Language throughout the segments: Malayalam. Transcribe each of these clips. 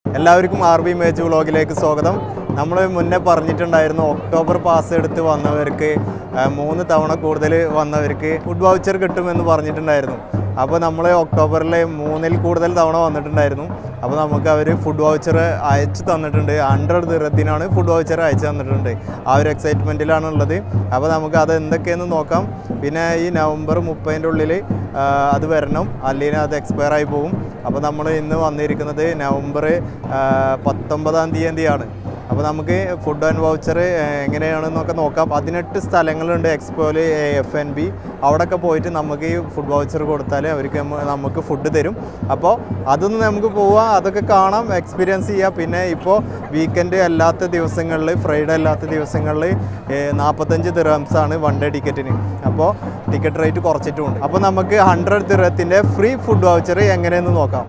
എല്ലാവർക്കും ആർ ബി മേജ് വ്ളോഗിലേക്ക് സ്വാഗതം നമ്മൾ മുന്നേ പറഞ്ഞിട്ടുണ്ടായിരുന്നു ഒക്ടോബർ പാസ് എടുത്ത് വന്നവർക്ക് ആ, മൂന്ന് തവണ കൂടുതൽ വന്നവർക്ക് ഫുഡ് വൗച്ചർ കിട്ടുമെന്ന് പറഞ്ഞിട്ടുണ്ടായിരുന്നു അപ്പോൾ നമ്മൾ ഒക്ടോബറിൽ മൂന്നിൽ കൂടുതൽ തവണ വന്നിട്ടുണ്ടായിരുന്നു അപ്പോൾ നമുക്ക് അവർ ഫുഡ് വൗച്ചർ അയച്ചു തന്നിട്ടുണ്ട് ഹൺഡ്രഡ് ദിറത്തിനാണ് ഫുഡ് വൗച്ചർ അയച്ചു തന്നിട്ടുണ്ട് ആ ഒരു എക്സൈറ്റ്മെൻറ്റിലാണ് ഉള്ളത് അപ്പോൾ നമുക്ക് അത് എന്തൊക്കെയെന്ന് നോക്കാം പിന്നെ ഈ നവംബർ മുപ്പതിൻ്റെ ഉള്ളിൽ ആ, അത് വരണം അല്ലെങ്കിൽ അത് എക്സ്പയർ ആയി പോകും അപ്പോൾ നമ്മൾ ഇന്ന് വന്നിരിക്കുന്നത് നവംബർ ആ, പത്തൊമ്പതാം തീയതിയാണ് അപ്പോൾ നമുക്ക് ഫുഡ് ആൻഡ് വൗച്ചർ എങ്ങനെയാണെന്നൊക്കെ നോക്കാം പതിനെട്ട് സ്ഥലങ്ങളുണ്ട് എക്സ്പോയിൽ എഫ് എൻ ബി അവിടെയൊക്കെ പോയിട്ട് നമുക്ക് ഈ ഫുഡ് വൗച്ചർ കൊടുത്താൽ അവർക്ക് നമ്മ- നമുക്ക് ഫുഡ് തരും അപ്പോൾ അതൊന്ന് നമുക്ക് പോവാം അതൊക്കെ കാണാം എക്സ്പീരിയൻസ് ചെയ്യാം പിന്നെ ഇപ്പോൾ വീക്കെൻഡ് അല്ലാത്ത ദിവസങ്ങളിൽ ഫ്രൈഡേ അല്ലാത്ത ദിവസങ്ങളിൽ നാൽപ്പത്തഞ്ച് ദിറംസാണ് വൺ ഡേ ടിക്കറ്റിന് അപ്പോൾ ടിക്കറ്റ് റേറ്റ് കുറച്ചിട്ടുമുണ്ട് അപ്പോൾ നമുക്ക് ഹൺഡ്രഡ് ദിറത്തിൻ്റെ ഫ്രീ ഫുഡ് വൗച്ചർ എങ്ങനെയെന്ന് നോക്കാം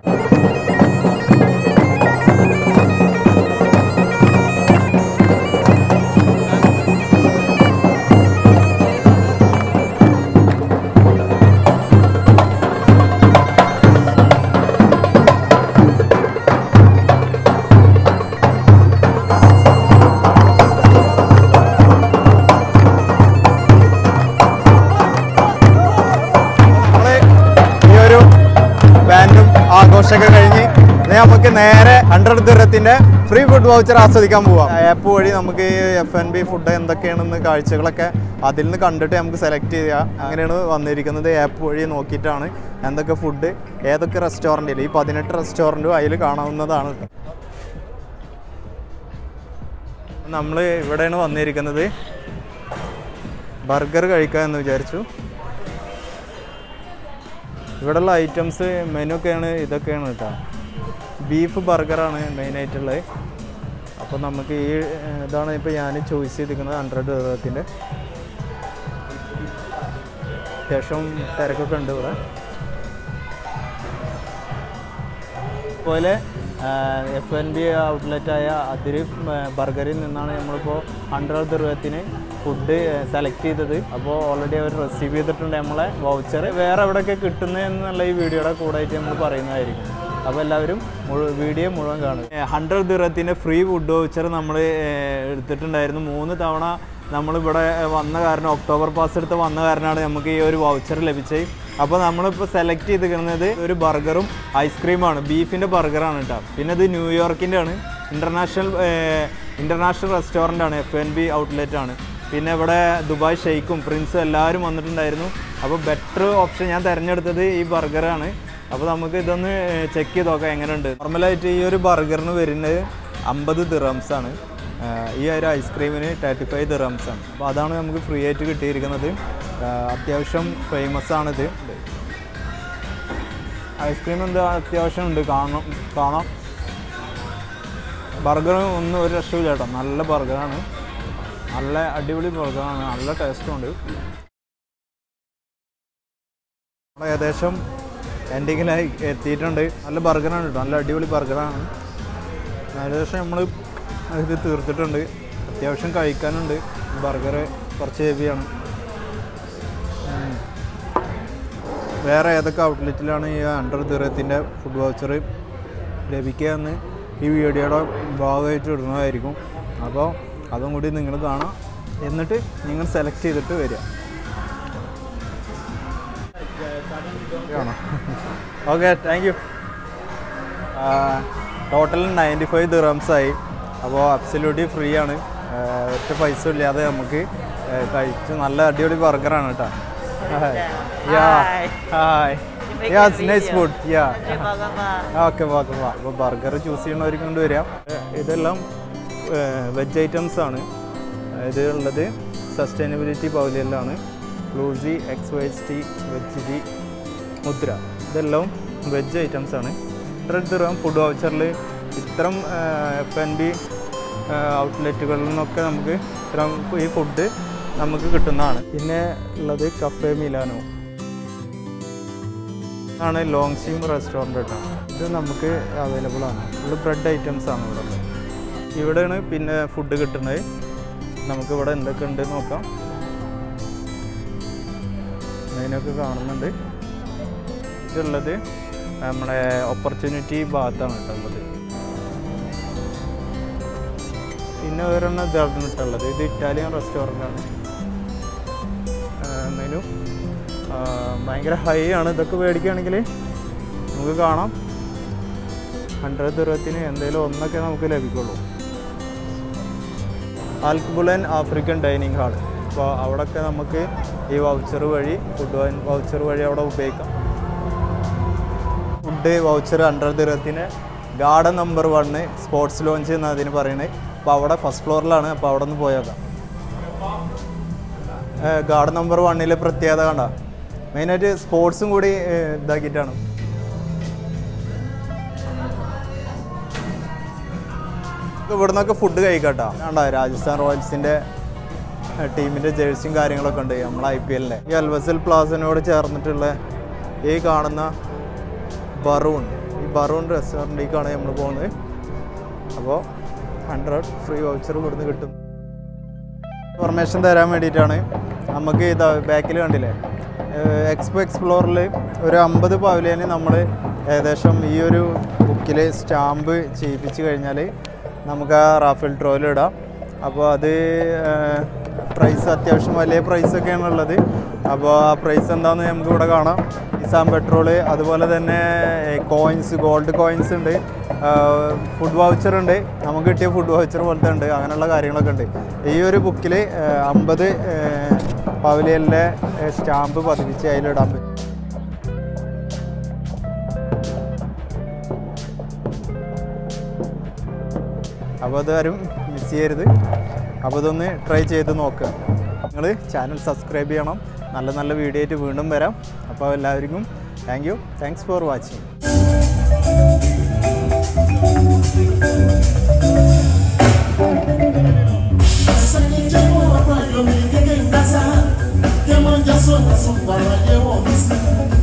നമ്മള് ഈ ഒരു ബാൻഡും ആഘോഷമൊക്കെ കഴിഞ്ഞ് ഇനി നമുക്ക് നേരെ ഹൺഡ്രഡ് ദിറത്തിന്റെ ഫ്രീ ഫുഡ് വൗച്ചർ ആസ്വദിക്കാൻ പോവാം ആപ്പ് വഴി നമുക്ക് എഫ് എൻ ബി ഫുഡ് എന്തൊക്കെയാണെന്ന് കാഴ്ചകളൊക്കെ അതിൽ നിന്ന് കണ്ടിട്ട് നമുക്ക് സെലക്ട് ചെയ്യാം അങ്ങനെയാണ് വന്നിരിക്കുന്നത് ആപ്പ് വഴി നോക്കിയിട്ടാണ് എന്തൊക്കെ ഫുഡ് ഏതൊക്കെ റെസ്റ്റോറൻറ്റിൽ ഈ പതിനെട്ട് റെസ്റ്റോറൻറ്റും അതിൽ കാണാവുന്നതാണ് നമ്മൾ ഇവിടെയാണ് വന്നിരിക്കുന്നത് ബർഗർ കഴിക്കാമെന്ന് വിചാരിച്ചു ഇവിടെയുള്ള ഐറ്റംസ് മെനു ഒക്കെയാണ് ഇതൊക്കെയാണ് കേട്ടോ ബീഫ് ബർഗറാണ് മെയിനായിട്ടുള്ളത് അപ്പോൾ നമുക്ക് ഈ ഏഹ്, ഇതാണ് ഇപ്പോൾ ഞാൻ ചോയ്സ് ചെയ്തിരിക്കുന്നത് ഹൺഡ്രഡ് രൂപത്തിൻ്റെ അത്യാവശ്യം തിരക്കൊക്കെ ഉണ്ട് ഇവിടെ അതുപോലെ എഫ് എൻ ബി ഔട്ട്ലെറ്റായ അതിരി ബർഗറിൽ നിന്നാണ് നമ്മളിപ്പോൾ ഹൺഡ്രഡ് രൂപത്തിന് ഫുഡ് സെലക്ട് ചെയ്തത് അപ്പോൾ ഓൾറെഡി അവർ റിസീവ് ചെയ്തിട്ടുണ്ട് നമ്മളെ വൗച്ചർ വേറെ എവിടെയൊക്കെ കിട്ടുന്നത് എന്നുള്ള ഈ വീഡിയോയുടെ കൂടെ ആയിട്ട് നമ്മൾ പറയുന്നതായിരിക്കും അപ്പോൾ എല്ലാവരും മുഴു- വീഡിയോ മുഴുവൻ കാണുക ഹൺഡ്രഡ് ദിറത്തിൻ്റെ ഫ്രീ ഫുഡ് വൗച്ചർ നമ്മൾ എടുത്തിട്ടുണ്ടായിരുന്നു മൂന്ന് തവണ നമ്മളിവിടെ വന്ന കാരണം ഒക്ടോബർ പാസ് എടുത്ത് വന്ന കാരണമാണ് നമുക്ക് ഈ ഒരു വൗച്ചർ ലഭിച്ചത് അപ്പോൾ നമ്മളിപ്പോൾ സെലക്ട് ചെയ്തിരിക്കുന്നത് ഒരു ബർഗറും ഐസ്ക്രീമാണ് ബീഫിൻ്റെ ബർഗറാണ് കേട്ടോ പിന്നെ ഇത് ന്യൂയോർക്കിൻ്റെ ആണ് ഇൻ്റർനാഷണൽ ഇൻ്റർനാഷണൽ റെസ്റ്റോറൻ്റ് ആണ് എഫ് എൻ ബി ഔട്ട്ലെറ്റ് ആണ് പിന്നെ ഇവിടെ ദുബായ് ഷെയ്ക്കും പ്രിൻസും എല്ലാവരും വന്നിട്ടുണ്ടായിരുന്നു അപ്പോൾ ബെറ്റർ ഓപ്ഷൻ ഞാൻ തിരഞ്ഞെടുത്തത് ഈ ബർഗറാണ് അപ്പോൾ നമുക്ക് ഇതൊന്ന് ചെക്ക് ചെയ്ത് നോക്കാം എങ്ങനെയുണ്ട് നോർമലായിട്ട് ഈ ഒരു ബർഗറിന് വരുന്നത് അമ്പത് ദിറംസ് ആണ് ആഹ് ഈ ഒരു ഐസ്ക്രീമിന് തേർട്ടി ഫൈവ് ദിറംസ് ആണ് അപ്പോൾ അതാണ് നമുക്ക് ഫ്രീ ആയിട്ട് കിട്ടിയിരിക്കുന്നത് ആഹ് അത്യാവശ്യം ഫേമസ് ആണിത് ഐസ്ക്രീം എന്താ അത്യാവശ്യം ഉണ്ട് കാണാം കാണാം ബർഗർ ഒന്നും ഒരു രക്ഷയില്ല കേട്ടോ നല്ല ബർഗറാണ് നല്ല അടിപൊളി ബർഗറാണ് നല്ല ടേസ്റ്റും ഉണ്ട് നമ്മൾ ഏകദേശം എൻഡിങ്ങിലായി എത്തിയിട്ടുണ്ട് നല്ല ബർഗറാണ് കേട്ടോ നല്ല അടിപൊളി ബർഗറാണ് ഏകദേശം നമ്മൾ ഇത് തീർത്തിട്ടുണ്ട് അത്യാവശ്യം കഴിക്കാനുണ്ട് ബർഗർ കുറച്ച് ഹെവിയാണ് ഉം. വേറെ ഏതൊക്കെ ഔട്ട്ലെറ്റിലാണ് ഈ ഹൺഡ്രഡ് തീറത്തിൻ്റെ ഫുഡ് വൗച്ചർ ലഭിക്കുക എന്ന് ഈ വീഡിയോയുടെ ഭാഗമായിട്ട് ഇടുന്നതായിരിക്കും അപ്പോൾ അതും കൂടി നിങ്ങൾ കാണാം എന്നിട്ട് നിങ്ങൾ സെലക്ട് ചെയ്തിട്ട് വരിക okay thank you total ninety five ദിറംസായി അപ്പോൾ അബ്സല്യൂട്ട്ലി ഫ്രീ ആണ് ആഹ് ഒറ്റ പൈസ ഇല്ലാതെ നമുക്ക് ആഹ് കഴിച്ച് നല്ല അടിപൊളി ബർഗറാണ് കേട്ടോ yeah hi yeah nice food yeah okay okay വാ അപ്പോൾ ബർഗർ ചൂസ് ചെയ്യണവർക്ക് കൊണ്ട് വരാം ഏഹ് ഇതെല്ലാം വെജ് ഐറ്റംസ് ആണ് ഇത് ഉള്ളത് സസ്റ്റൈനബിലിറ്റി പൗലിയലാണ് ഫ്ലൂസി X Y T veg G മുദ്ര ഇതെല്ലാം വെജ് ഐറ്റംസ് ആണ് ഹൺഡ്രഡ് ദിറം ഫുഡ് വൗച്ചറിൽ ഇത്തരം എഫ് എൻ ബി ഔട്ട്ലെറ്റുകളിൽ നിന്നൊക്കെ നമുക്ക് ഇത്തരം ഈ ഫുഡ് നമുക്ക് കിട്ടുന്നതാണ് പിന്നെ ഉള്ളത് കഫേ മിലാനോ ആണ് ലോങ് സീം റെസ്റ്റോറൻറ്റ് കേട്ടോ ഇത് നമുക്ക് അവൈലബിൾ ആണ് ഇത് ബ്രെഡ് ഐറ്റംസ് ആണ് ഇവിടെ ഉള്ളത് ഇവിടെയാണ് പിന്നെ ഫുഡ് കിട്ടുന്നത് നമുക്ക് ഇവിടെ എന്തൊക്കെ ഉണ്ട് നോക്കാം അതിനൊക്കെ കാണുന്നുണ്ട് ഇതുള്ളത് നമ്മുടെ ഓപ്പർച്യൂണിറ്റി ഭാഗത്താണ് കേട്ടോ ഉള്ളത് പിന്നെ ഒരെണ്ണം ഇതാണ് ഇട്ടുള്ളത് ഇത് ഇറ്റാലിയൻ റെസ്റ്റോറൻ്റാണ് മെനു ഭയങ്കര ഹൈ ആണ് ഇതൊക്കെ മേടിക്കുകയാണെങ്കിൽ നമുക്ക് കാണാം ഹൺഡ്രഡ് ദുരത്തിന് എന്തെങ്കിലും ഒന്നൊക്കെ നമുക്ക് ലഭിക്കുള്ളൂ ആൽക്കുബുലൻ ആഫ്രിക്കൻ ഡൈനിങ് ഹാൾ അപ്പോൾ അവിടെയൊക്കെ നമുക്ക് ഈ വൗച്ചർ വഴി ഫുഡ് വൗച്ചർ വഴി അവിടെ ഉപയോഗിക്കാം ഫുഡ് വൗച്ചർ ഹൺഡ്രഡ് ദിറത്തിന് garden number one sports lounge എന്ന് അതിന് പറയുന്നത് അപ്പോൾ അവിടെ ഫസ്റ്റ് ഫ്ലോറിലാണ് അപ്പോൾ അവിടെ നിന്ന് പോയേക്കാം ഗാർഡൻ നമ്പർ വണ്ണിലെ പ്രത്യേകത കണ്ട മെയിനായിട്ട് സ്പോർട്സും കൂടി ഏഹ്, ഇതാക്കിയിട്ടാണ് ഇവിടെ നിന്നൊക്കെ ഫുഡ് കഴിക്കട്ടോ കണ്ട രാജസ്ഥാൻ റോയൽസിൻ്റെ ടീമിൻ്റെ ജേഴ്സിയും കാര്യങ്ങളൊക്കെ ഉണ്ട് നമ്മളെ ഐ പി എല്ലിലെ ഈ അൽവസൽ പ്ലാസിനോട് ചേർന്നിട്ടുള്ള ഈ കാണുന്ന ബറൂൺ ഈ ബറൂൺ റെസ്റ്റോറൻറ്റിലേക്കാണ് നമ്മൾ പോകുന്നത് അപ്പോൾ ഹൺഡ്രഡ് ഫ്രീ വൗച്ചർ ഇവിടുന്ന് കിട്ടും ഇൻഫർമേഷൻ തരാൻ വേണ്ടിയിട്ടാണ് നമുക്ക് ഇതാ ബാക്കിൽ കണ്ടില്ലേ എക്സ്പോ എക്സ്പ്ലോറിൽ ഒരു അമ്പത് പവലിയന് നമ്മൾ ഏകദേശം ഈ ഒരു ബുക്കിൽ സ്റ്റാമ്പ് ചെയ്യിപ്പിച്ച് കഴിഞ്ഞാൽ നമുക്ക് ആ റാഫേൽ ഡ്രോയിൽ ഇടാം അപ്പോൾ അത് പ്രൈസ് അത്യാവശ്യം വലിയ പ്രൈസൊക്കെയാണ് ഉള്ളത് അപ്പോൾ ആ പ്രൈസ് എന്താണെന്ന് നമുക്ക് ഇവിടെ കാണാം നിസാം പെട്രോള് അതുപോലെ തന്നെ കോയിൻസ് ഗോൾഡ് കോയിൻസ് ഉണ്ട് ഫുഡ് വൗച്ചർ ഉണ്ട് നമുക്ക് കിട്ടിയ ഫുഡ് വൗച്ചർ പോലത്തെ ഉണ്ട് അങ്ങനെയുള്ള കാര്യങ്ങളൊക്കെ ഉണ്ട് ഈ ഒരു ബുക്കിൽ അമ്പത് പവലിയലിലെ സ്റ്റാമ്പ് പതിപ്പിച്ച് അതിലിടാൻ പറ്റും അപ്പോൾ അതാരും മിസ് ചെയ്യരുത് അപ്പോൾ ഇതൊന്ന് ട്രൈ ചെയ്ത് നോക്കുക നിങ്ങൾ ചാനൽ സബ്സ്ക്രൈബ് ചെയ്യണം നല്ല നല്ല വീഡിയോ ആയിട്ട് വീണ്ടും വരാം അപ്പോൾ എല്ലാവർക്കും thank you thanks for watching Essa gente é boa pra eu me ninguém casar. Quem manda só na sua, ela é homem sim.